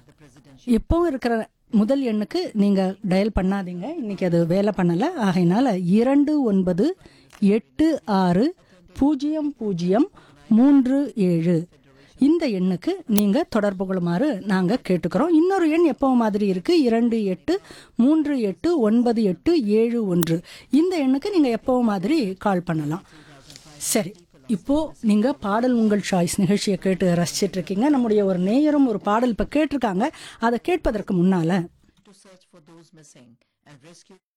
எப்பவும் இருக்கிற முதல் எண்ணுக்கு நீங்கள் டயல் பண்ணாதீங்க இன்னைக்கு அது வேலை பண்ணலை ஆகையினால இரண்டு ஒன்பது எட்டு ஆறு பூஜ்ஜியம் பூஜ்ஜியம் மூன்று ஏழு இந்த எண்ணுக்கு நீங்கள் தொடர்பு கொள்ளுமாறு நாங்கள் கேட்டுக்கிறோம் இன்னொரு எண் எப்பவும் மாதிரி இருக்குது இரண்டு எட்டு மூன்று எட்டு ஒன்பது எட்டு ஏழு ஒன்று இந்த எண்ணுக்கு நீங்கள் எப்பவும் மாதிரி கால் பண்ணலாம் சரி இப்போ நீங்க பாடல் உங்கள் சாய்ஸ் நிகழ்ச்சியை கேட்டு ரசிச்சிட்டு இருக்கீங்க நம்முடைய ஒரு நேயரும் ஒரு பாடல் இப்ப கேட்டிருக்காங்க அதை கேட்பதற்கு முன்னால to search for those missing and rescue